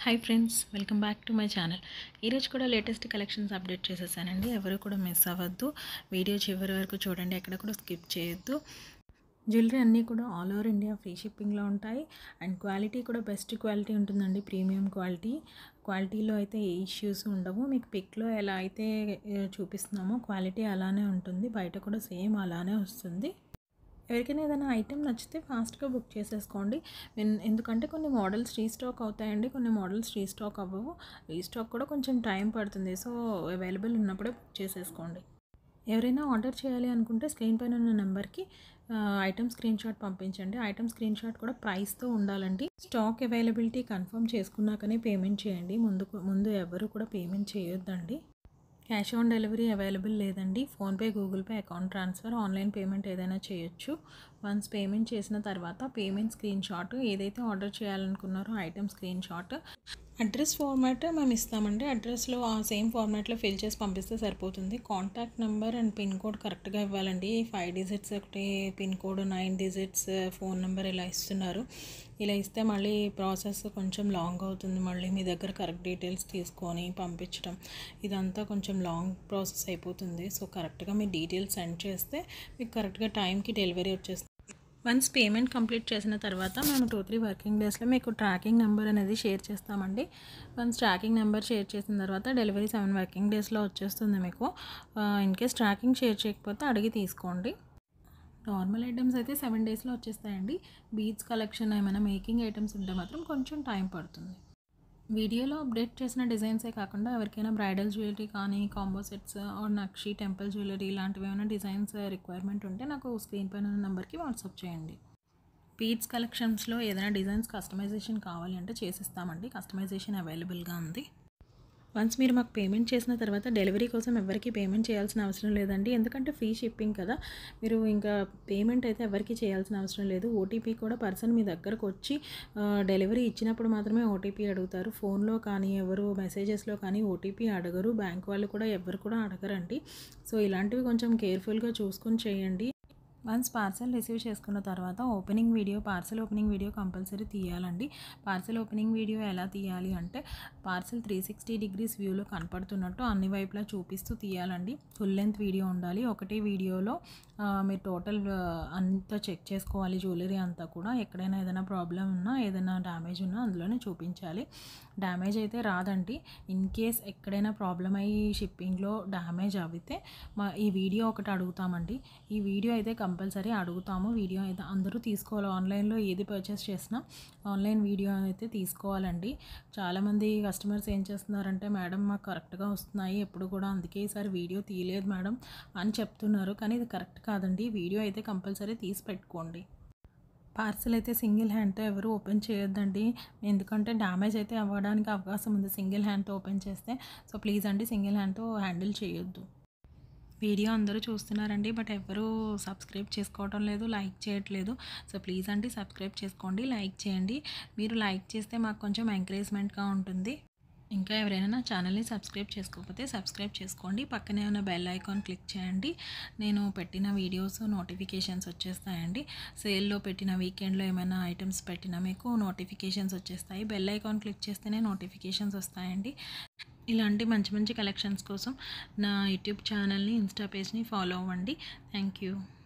hi friends welcome back to my channel ఈరోజు కూడా latest collections update చేసేసానండి ఎవరు కూడా మిస్ అవ్వద్దు వీడియో చివరి వరకు చూడండి ఎక్కడ కూడా స్కిప్ చేయొద్దు జ్యువెలరీ అన్నీ కూడా ఆల్ ఓవర్ ఇండియా ఫ్రీ షిప్పింగ్లో ఉంటాయి అండ్ క్వాలిటీ కూడా బెస్ట్ క్వాలిటీ ఉంటుందండి ప్రీమియం క్వాలిటీ క్వాలిటీలో అయితే ఏ ఇష్యూస్ ఉండవు మీకు పిక్లో ఎలా అయితే ఏ, చూపిస్తున్నామో క్వాలిటీ అలానే ఉంటుంది బయట కూడా సేమ్ అలానే వస్తుంది ఎవరికైనా ఏదైనా ఐటెం నచ్చితే ఫాస్ట్గా బుక్ చేసేసుకోండి ఎన్- ఎందుకంటే కొన్ని మోడల్స్ రీస్టాక్ అవుతాయండి కొన్ని మోడల్స్ రీస్టాక్ అవ్వవు రీస్టాక్ కూడా కొంచెం టైం పడుతుంది సో అవైలబుల్ ఉన్నప్పుడే బుక్ చేసేసుకోండి ఎవరైనా ఆర్డర్ చేయాలి అనుకుంటే స్క్రీన్ పైన ఉన్న నెంబర్కి ఐటమ్ స్క్రీన్ షాట్ పంపించండి ఐటమ్ స్క్రీన్ షాట్ కూడా ప్రైస్తో ఉండాలండి స్టాక్ అవైలబిలిటీ కన్ఫర్మ్ చేసుకున్నాకనే పేమెంట్ చేయండి ముందు ముందు ఎవరు కూడా పేమెంట్ చేయొద్దండి క్యాష్ ఆన్ డెలివరీ అవైలబుల్ లేదండి PhonePe Google Pay account transfer online payment ఏదైనా చేయొచ్చు వన్స్ పేమెంట్ చేసిన తర్వాత పేమెంట్ స్క్రీన్ షాట్ ఏదైతే ఆర్డర్ చేయాలనుకున్నారో item screen shot address format మేము ఇస్తామండి అడ్రస్లో ఆ సేమ్ ఫార్మాట్లో ఫిల్ చేసి పంపిస్తే సరిపోతుంది contact number and pin code కరెక్ట్గా ఇవ్వాలండి ఫైవ్ డిజిట్స్ ఒకటి pin code nine digits phone number ఇలా ఇస్తున్నారు ఇలా ఇస్తే మళ్ళీ ప్రాసెస్ కొంచెం లాంగ్ అవుతుంది మళ్ళీ మీ దగ్గర కరెక్ట్ డీటెయిల్స్ తీసుకొని పంపించడం ఇదంతా కొంచెం లాంగ్ ప్రాసెస్ అయిపోతుంది సో కరెక్ట్గా మీ డీటెయిల్స్ సెండ్ చేస్తే మీకు కరెక్ట్గా టైంకి డెలివరీ వచ్చేస్తుంది వన్స్ పేమెంట్ కంప్లీట్ చేసిన తర్వాత మేము టూ త్రీ వర్కింగ్ డేస్లో మీకు ట్రాకింగ్ నెంబర్ అనేది షేర్ చేస్తామండి వన్స్ ట్రాకింగ్ నెంబర్ షేర్ చేసిన తర్వాత డెలివరీ సెవెన్ వర్కింగ్ డేస్లో వచ్చేస్తుంది మీకు ఇన్ కేస్ ట్రాకింగ్ షేర్ చేయకపోతే అడిగి తీసుకోండి నార్మల్ ఐటమ్స్ అయితే సెవెన్ డేస్లో వచ్చేస్తాయండి బీడ్స్ కలెక్షన్ ఏమైనా మేకింగ్ ఐటమ్స్ ఉంటే మాత్రం కొంచెం టైం పడుతుంది వీడియోలో అప్డేట్ చేసిన డిజైన్సే కాకుండా ఎవరికైనా బ్రైడల్ జ్యువెలరీ కానీ combo sets or nakshi temple jewellery ఇలాంటివి ఏమైనా డిజైన్స్ రిక్వైర్మెంట్ ఉంటే నాకు స్క్రీన్ పైన ఉన్న నెంబర్కి వాట్సాప్ చేయండి బీడ్స్ కలెక్షన్స్లో ఏదైనా డిజైన్స్ కస్టమైజేషన్ కావాలి అంటే చేసిస్తామండి కస్టమైజేషన్ అవైలబుల్గా ఉంది వన్స్ మీరు మాకు పేమెంట్ చేసిన తర్వాత డెలివరీ కోసం ఎవరికి పేమెంట్ చేయాల్సిన అవసరం లేదండి ఎందుకంటే ఫ్రీ షిప్పింగ్ కదా మీరు ఇంకా పేమెంట్ అయితే ఎవరికి చేయాల్సిన అవసరం లేదు ఓటీపీ కూడా పర్సన్ మీ దగ్గరకు వచ్చి ఆ, డెలివరీ ఇచ్చినప్పుడు మాత్రమే ఓటీపీ అడుగుతారు ఫోన్లో కానీ ఎవరు మెసేజెస్లో కానీ ఓటీపీ అడగరు బ్యాంక్ వాళ్ళు కూడా ఎవరు కూడా అడగరండి సో ఇలాంటివి కొంచెం కేర్ఫుల్గా చూసుకొని చేయండి వన్స్ పార్సల్ రిసీవ్ చేసుకున్న తర్వాత opening video parcel opening video compulsory తీయాలండి పార్సల్ ఓపెనింగ్ వీడియో ఎలా తీయాలి అంటే పార్సల్ త్రీ సిక్స్టీ డిగ్రీస్ వ్యూలో కనపడుతున్నట్టు అన్ని వైపులా చూపిస్తూ తీయాలండి ఫుల్ లెంత్ వీడియో ఉండాలి ఒకటి వీడియోలో ఆ, మీరు టోటల్ అంతా చెక్ చేసుకోవాలి జ్యువెలరీ అంతా కూడా ఎక్కడైనా ఏదైనా ప్రాబ్లం ఉన్నా ఏదైనా డ్యామేజ్ ఉన్నా అందులోనే చూపించాలి డ్యామేజ్ అయితే రాదండి ఇన్ కేస్ ఎక్కడైనా ప్రాబ్లం అయ్యి షిప్పింగ్లో డ్యామేజ్ అవితే మా ఈ వీడియో ఒకటి అడుగుతామండి ఈ వీడియో అయితే కంపల్సరీ అడుగుతాము వీడియో అయితే అందరూ తీసుకోవాలి ఆన్లైన్లో ఏది పర్చేస్ చేసినా ఆన్లైన్ వీడియో అయితే తీసుకోవాలండి చాలామంది కస్టమర్స్ ఏం చేస్తున్నారంటే మేడం మాకు కరెక్ట్గా వస్తున్నాయి ఎప్పుడు కూడా అందుకే ఈసారి వీడియో తీయలేదు మేడం అని చెప్తున్నారు కానీ ఇది కరెక్ట్ కాదండి వీడియో అయితే కంపల్సరీ తీసి పెట్టుకోండి పార్సల్ అయితే సింగిల్ హ్యాండ్తో ఎవరు ఓపెన్ చేయొద్దండి ఎందుకంటే డ్యామేజ్ అయితే అవ్వడానికి అవకాశం ఉంది సింగిల్ హ్యాండ్తో ఓపెన్ చేస్తే సో ప్లీజ్ అండి సింగిల్ హ్యాండ్తో హ్యాండిల్ చేయొద్దు వీడియో అందరూ చూస్తున్నారండి బట్ ఎవరు సబ్స్క్రైబ్ చేసుకోవడం లేదు లైక్ చేయట్లేదు సో ప్లీజ్ అండి సబ్స్క్రైబ్ చేసుకోండి లైక్ చేయండి మీరు లైక్ చేస్తే మాకు కొంచెం ఎంకరేజ్మెంట్గా ఉంటుంది ఇంకా ఎవరైనా నా ఛానల్ని సబ్స్క్రైబ్ చేసుకోకపోతే సబ్స్క్రైబ్ చేసుకోండి పక్కనే ఉన్న బెల్ ఐకాన్ క్లిక్ చేయండి నేను పెట్టిన వీడియోస్ నోటిఫికేషన్స్ వచ్చేస్తాయండి సేల్లో పెట్టిన వీకెండ్లో ఏమైనా ఐటమ్స్ పెట్టినా మీకు నోటిఫికేషన్స్ వచ్చేస్తాయి బెల్ ఐకాన్ క్లిక్ చేస్తేనే నోటిఫికేషన్స్ వస్తాయండి ఇలాంటి మంచి మంచి కలెక్షన్స్ కోసం నా యూట్యూబ్ ఛానల్ని ఇన్స్టా పేజ్ని ఫాలో అవ్వండి థ్యాంక్ యూ